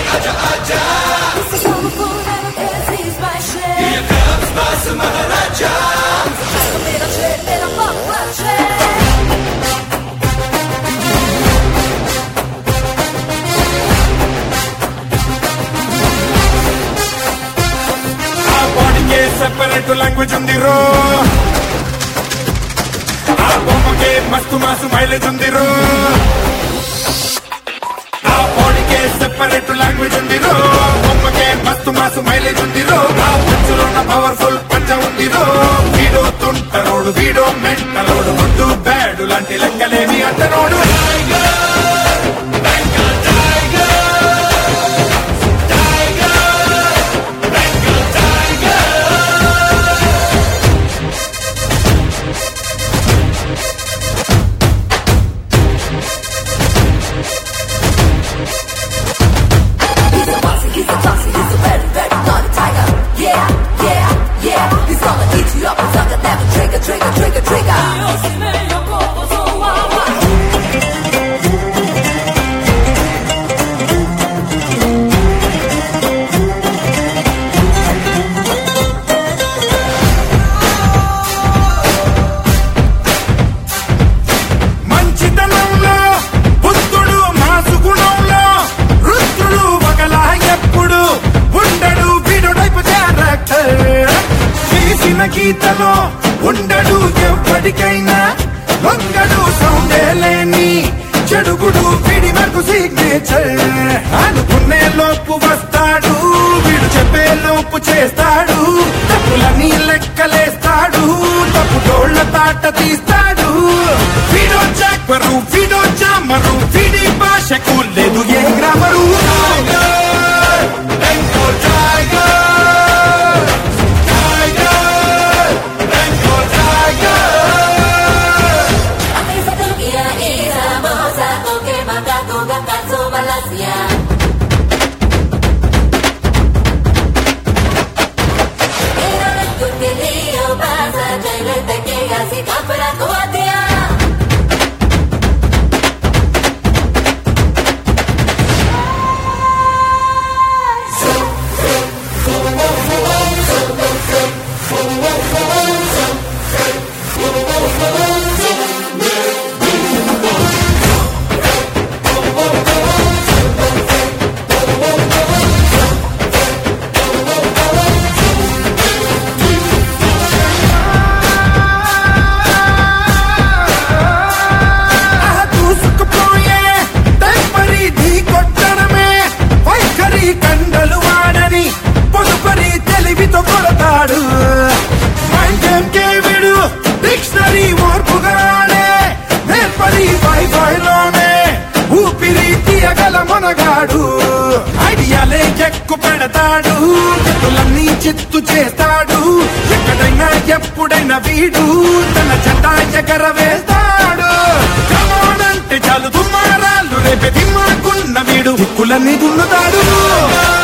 This is all the food and this is my share. Here comes Master Maharaja. Little shit, little fuck, fuck, shit. ఆ బాడీకే separate language ఉంది రో ఆ బొమ్మకే మస్తు mass mileage ఉంది రో ఆ బాడీకే సెపరేట్ లాంగ్వేజ్ ఉంది రో బొమ్మకే మస్తు మాసు మైలేజ్ ఉంది రో ఆ పంచులో పవర్ఫుల్ పంచ ఉంది రో వీడో తుంటరోడు వీడో మెంటలోడు గుడ్డు బ్యాడు లాంటి లెక్కలేమి అంటనోడు He's a bossy, he's a bossy, he's a very, very naughty tiger. Yeah, yeah, yeah. He's gonna eat you up and suck it, never trigger, trigger, trigger, trigger. మంచితనంలో బుద్ధుడు mass గుణంలో రుద్రుడు ఒకలా ఎప్పుడు ఉండడు వీడు టైపు క్యారెక్టర్ చేసిన గీతలో ఉండడు ఎప్పటికైనా లొంగడు సౌండే లేని చెడుగుడు వీడి మనకు సిగ్నేచర్ అనుకునే లోపు వస్తాడు వీడు చెప్పే లోపు చేస్తాడు తప్పులని లెక్కలేస్తాడు తప్పు తోళ్ల తాట తీస్తాడు వీడో చాక్వరు వీడో చామరు వీడి భాషకు లేదు ఏ grammar Esa turbia, esa moza, toque macaco, gacazo, balacia. Era el turquilío, pasa, chailete, que así capra, coatia. ఆ దూసుకుపోయే తెప్పరి ఢీ కొట్టడమే వైఖరి కండలు వాడని పొదుపరి తెలివితో కొడతాడు మైండ్ గేమ్ కేవిడు డిక్షనరీ ఓర్పుగానే నేర్పరి వైఫైలోనే ఊపిరి తీయగల మనగాడు ఐడియాలే ఎక్కు పెడతాడు చెట్టులన్నీ చిత్తు చేస్తాడు ఎక్కడైనా ఎప్పుడైనా వీడు తన జట ఎగరవేస్తాడు కమోనంటే చాలు దుమ్మారాళ్ళు రేపే దిమ్మాకున్న వీడు దిక్కులన్నీ దున్నుతాడు